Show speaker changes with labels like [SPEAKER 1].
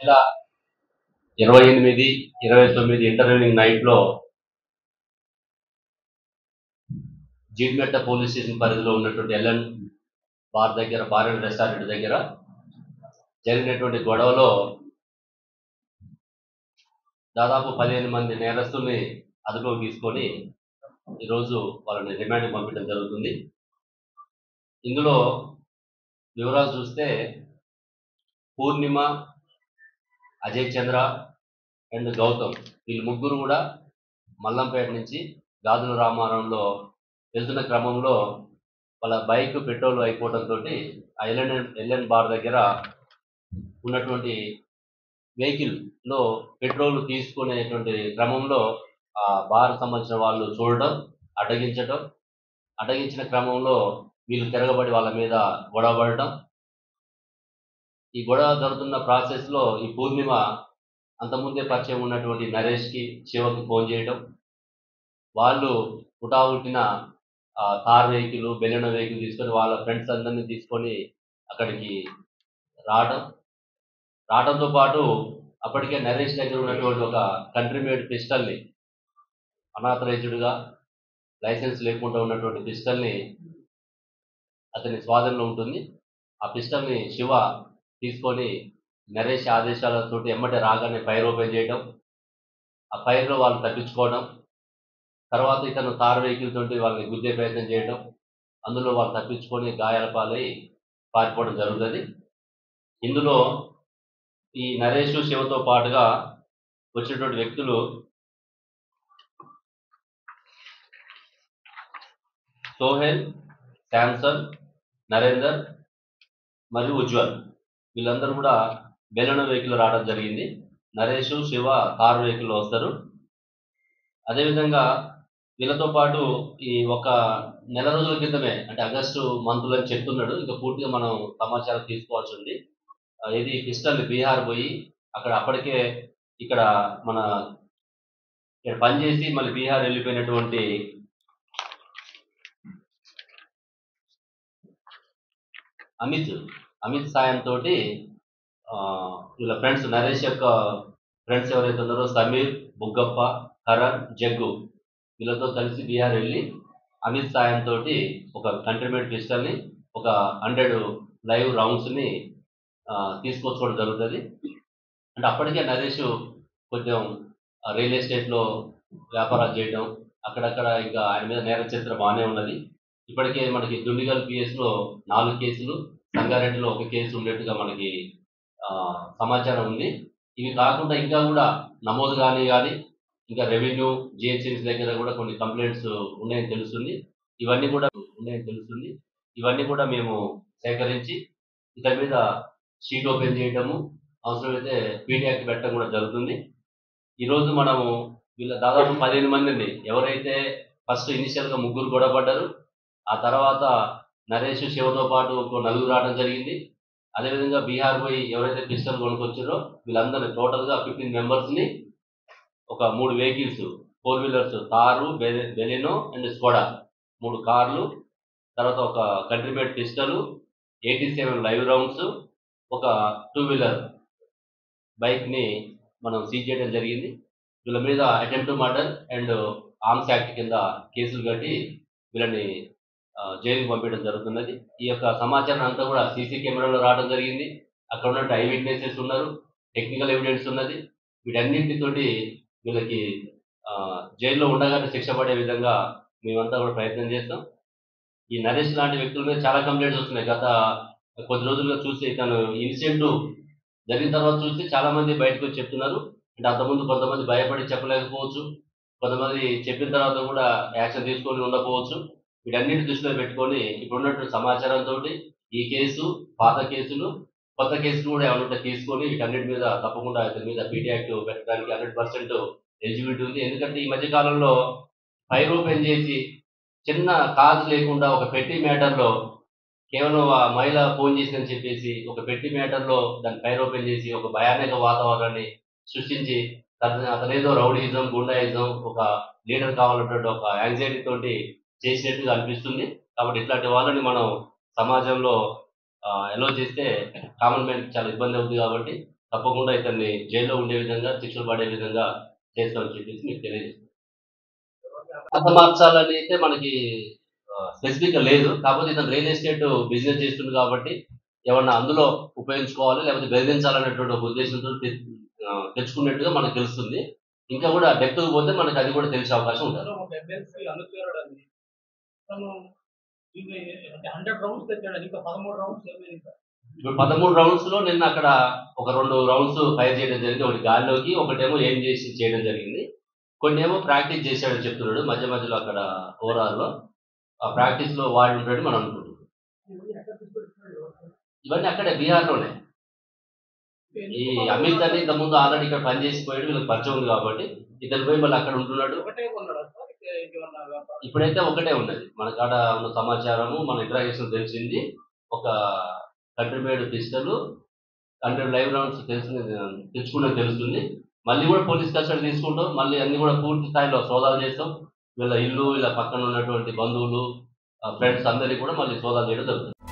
[SPEAKER 1] ఇలా ఇరవై ఎనిమిది ఇరవై తొమ్మిది ఇంటర్వ్యూనింగ్ నైట్ లో జీడిమెట్ట పోలీస్ స్టేషన్ పరిధిలో ఉన్నటువంటి ఎల్ఎన్ బార్ దగ్గర బార్ అండ్ రెస్టారెంట్ దగ్గర జరిగినటువంటి గొడవలో దాదాపు పదిహేను మంది నేరస్తుల్ని అదుపులోకి తీసుకొని ఈరోజు వాళ్ళని రిమాండ్ పంపించడం జరుగుతుంది ఇందులో వివరాలు చూస్తే పూర్ణిమ అజయ్ చంద్ర అండ్ గౌతమ్ వీళ్ళు ముగ్గురు కూడా మల్లంపేట నుంచి గాజుల రామారంలో వెళ్తున్న క్రమంలో వాళ్ళ బైక్ పెట్రోల్ అయిపోవడంతో ఆ ఎల్ఎన్ ఎల్ఎన్ బార్ దగ్గర ఉన్నటువంటి వెహికల్ లో పెట్రోల్ తీసుకునేటువంటి క్రమంలో ఆ బార్ సంబంధించిన వాళ్ళు చూడడం అడ్డగించడం అడ్డగించిన క్రమంలో వీళ్ళు తిరగబడి వాళ్ళ మీద గొడవ పడటం ఈ గొడవ జరుగుతున్న ప్రాసెస్ లో ఈ పూర్ణిమ అంతకుముందే పరిచయం ఉన్నటువంటి నరేష్ కి శివకి ఫోన్ చేయడం వాళ్ళు పుట్టిన కార్ వెహికల్ బెలూన్ వెహికల్ తీసుకొని వాళ్ళ ఫ్రెండ్స్ అందరినీ తీసుకొని అక్కడికి రావడం రావడంతో పాటు అప్పటికే నరేష్ దగ్గర ఉన్నటువంటి ఒక కంట్రీ మేడ్ పిస్టల్ని అనాథరైజ్డ్గా లైసెన్స్ లేకుండా ఉన్నటువంటి పిస్టల్ని అతని స్వాధీనంలో ఉంటుంది ఆ పిస్టల్ని శివ తీసుకొని నరేష్ ఆదేశాలతో ఎమ్మటే రాగానే ఫైర్ ఓపెన్ చేయడం ఆ ఫైర్లో వాళ్ళు తప్పించుకోవడం తర్వాత ఇతను కార్ వెహికల్ తోటి వాళ్ళని గుద్దే ప్రయత్నం చేయడం అందులో వాళ్ళు తప్పించుకొని గాయాల పాలై పారిపోవడం జరుగుతుంది ఇందులో ఈ నరేష్ శివతో పాటుగా వచ్చినటువంటి వ్యక్తులు సోహెల్ శాంసన్ నరేందర్ మరియు ఉజ్వల్ వీళ్ళందరూ కూడా బెలూన్ వెహికల్ రావడం జరిగింది నరేష్ శివ కార్ వెహికల్లో వస్తారు అదేవిధంగా వీళ్ళతో పాటు ఈ ఒక నెల రోజుల క్రితమే అంటే ఆగస్టు మంత్లో అని చెప్తున్నాడు ఇంకా పూర్తిగా మనం సమాచారం తీసుకోవాల్సి ఉంది ఆ, ఇది పిస్టల్ బీహార్ పోయి అక్కడ అప్పటికే ఇక్కడ మన ఇక్కడ పనిచేసి మళ్ళీ బీహార్ వెళ్ళిపోయినటువంటి అమిత్ అమిత్ సాయంతో వీళ్ళ ఫ్రెండ్స్ నరేష్ యొక్క ఫ్రెండ్స్ ఎవరైతే ఉన్నారో సమీర్ బుగ్గప్ప కరణ్ జగ్గు వీళ్ళతో కలిసి బీహార్ వెళ్ళి అమిత్ సాయంతో ఒక కంట్రీమేట్ పిస్టల్ని ఒక హండ్రెడ్ లైవ్ రౌండ్స్ని తీసుకొచ్చుకోవడం జరుగుతుంది అంటే అప్పటికే నరేష్ కొంచెం రియల్ ఎస్టేట్లో వ్యాపారాలు చేయడం అక్కడక్కడ ఇంకా ఆయన మీద నేర చరిత్ర బాగానే ఉన్నది ఇప్పటికే మనకి దుండిగల్ పిఎస్లో నాలుగు కేసులు సంగారెడ్డిలో ఒక కేసు ఉన్నట్టుగా మనకి ఆ, సమాచారం ఉంది ఇవి కాకుండా ఇంకా కూడా నమోదు కానీ కానీ ఇంకా రెవెన్యూ జిహెచ్ఎంసీ దగ్గర కూడా కొన్ని కంప్లైంట్స్ ఉన్నాయని తెలుస్తుంది ఇవన్నీ కూడా ఉన్నాయని తెలుస్తుంది ఇవన్నీ కూడా మేము సేకరించి ఇతని మీద షీట్ ఓపెన్ చేయటము అవసరమైతే పీడియాక్ట్ పెట్టడం కూడా జరుగుతుంది ఈరోజు మనము వీళ్ళ దాదాపు పదిహేను మందిని ఎవరైతే ఫస్ట్ ఇనిషియల్గా ముగ్గురు గొడవ పడ్డారు ఆ తర్వాత నరేష్ శివతో పాటు ఒక నలుగురు రావడం జరిగింది అదేవిధంగా బీహార్ పోయి ఎవరైతే పిస్టల్ కొనుక్కొచ్చారో వీళ్ళందరినీ టోటల్గా ఫిఫ్టీన్ మెంబర్స్ని ఒక మూడు వెహికల్స్ ఫోర్ వీలర్స్ కారు బె- బెలినో అండ్ స్కోడా మూడు కార్లు తర్వాత ఒక country made pistol eighty seven live rounds ఒక టూ వీలర్ బైక్ని మనం సీజ్ చేయడం జరిగింది వీళ్ళ మీద attempt to murder and arms act కింద కేసులు కట్టి వీళ్ళని ఆ, జైలుకి పంపించడం జరుగుతున్నది ఈ యొక్క సమాచారం అంతా కూడా సీసీ కెమెరాలో రావడం జరిగింది అక్కడ ఉన్నట్టు ఐ విట్నెసెస్ ఉన్నారు టెక్నికల్ ఎవిడెన్స్ ఉన్నది వీటన్నింటితోటి వీళ్ళకి ఆ, జైల్లో ఉండగానే శిక్ష పడే విధంగా మేమంతా కూడా ప్రయత్నం చేస్తాం ఈ నరేష్ లాంటి వ్యక్తుల మీద చాలా కంప్లైంట్స్ వస్తున్నాయి గత కొద్ది రోజులుగా చూసి తను ఇన్సిడెంట్ జరిగిన తర్వాత చూస్తే చాలా మంది బయటకు వచ్చి చెప్తున్నారు అంటే అంతకుముందు కొంతమంది భయపడి చెప్పలేకపోవచ్చు కొంతమంది చెప్పిన తర్వాత కూడా యాక్షన్ తీసుకొని ఉండకపోవచ్చు వీటన్నిటి దృష్టిలో పెట్టుకొని ఇప్పుడు ఉన్నటువంటి సమాచారంతో ఈ కేసు పాత కేసులు కొత్త కేసులు కూడా ఏమైనా ఉంటే తీసుకొని వీటన్నిటి మీద తప్పకుండా ఇతని మీద పీటీ యాక్ట్ పెట్టడానికి హండ్రెడ్ పర్సెంట్ ఎలిజిబిలిటీ ఉంది ఎందుకంటే ఈ మధ్య కాలంలో ఫైర్ ఓపెన్ చేసి చిన్న కాజ్ లేకుండా ఒక పెట్టి మ్యాటర్లో కేవలం ఆ మహిళ ఫోన్ చేసిందని చెప్పేసి ఒక పెట్టి మ్యాటర్లో దాన్ని ఫైర్ ఓపెన్ చేసి ఒక భయానక వాతావరణాన్ని సృష్టించి తన అతనేదో రౌడీయిజం గుండాయిజం ఒక లీడర్ కావాలన్నటువంటి ఒక యాంగ్జైటీ తోటి చేసినట్టుగా అనిపిస్తుంది కాబట్టి ఇట్లాంటి వాళ్ళని మనం సమాజంలో ఎలో చేస్తే కామన్ మ్యాన్కి చాలా ఇబ్బంది అవుతుంది కాబట్టి తప్పకుండా ఇతన్ని జైల్లో ఉండే విధంగా శిక్షలు పడే విధంగా చేస్తామని చెప్పేసి మీకు తెలియజేస్తాం అంత మార్చాలని అయితే మనకి స్పెసిఫిక్ గా లేదు కాకపోతే ఇతను రియల్ ఎస్టేట్ బిజినెస్ చేస్తుంది కాబట్టి ఎవరన్నా అందులో ఉపయోగించుకోవాలి లేకపోతే బెదిరించాలనేటువంటి ఒక ఉద్దేశంతో తె- ఆ, తెచ్చుకున్నట్టుగా మనకు తెలుస్తుంది ఇంకా కూడా డెప్త్ పోతే మనకి అది కూడా తెలిసే అవకాశం ఉంటుంది
[SPEAKER 2] అందులో ఒక ఎమ్మెల్సీ అనుచరుడని తను దీన్ని అంటే హండ్రెడ్ రౌండ్స్ తెచ్చాడు ఇంకా పదమూడు రౌండ్స్ ఏమైంది ఇంకా
[SPEAKER 1] ఇప్పుడు పదమూడు రౌండ్స్ లో నిన్న అక్కడ ఒక రెండు రౌండ్స్ ఫైర్ చేయడం జరిగింది ఒకటి గాల్లోకి ఒకటేమో ఏం చేసి చేయడం జరిగింది కొన్ని ఏమో ప్రాక్టీస్ చేశాడని చెప్తున్నాడు మధ్య మధ్యలో అక్కడ ఓవరాల్ లో ఆ ప్రాక్టీస్ లో వాడి ఉంటాడు మనం అనుకుంటున్నాం
[SPEAKER 2] ఇవన్నీ ఎక్కడ తీసుకొచ్చుకున్నాడు ఎవరు?
[SPEAKER 1] ఇవన్నీ అక్కడే బీహార్ లోనే ఈ అమిత్ అని ఇంత ముందు ఆల్రెడీ ఇక్కడ పనిచేసి పోయాడు వీళ్ళకి పరిచయం ఉంది కాబట్టి ఇతను పోయి మళ్ళీ అక్కడ ఉంటున్నాడు
[SPEAKER 2] ఒకటే ఉన్నాడు అసలు ఇంకే- ఇంకేమన్నా వ్యాపారం?
[SPEAKER 1] ఇప్పుడైతే ఒకటే ఉన్నది మన కాడ ఉన్న సమాచారము మన ఇంటరాక్షన్ తెలిసింది ఒక country made pistol hundred live rounds తెలిసింది తెచ్చుకున్నది తెలుస్తుంది మళ్ళీ కూడా పోలీస్ కస్టడీ తీసుకుంటాం మళ్ళీ అన్ని కూడా పూర్తి స్థాయిలో సోదాలు చేస్తాం వీళ్ళ ఇల్లు వీళ్ళ పక్కన ఉన్నటువంటి బంధువులు ఫ్రెండ్స్ అందరికీ కూడా మళ్ళీ సోదాలు చేయడం జరుగుతుంది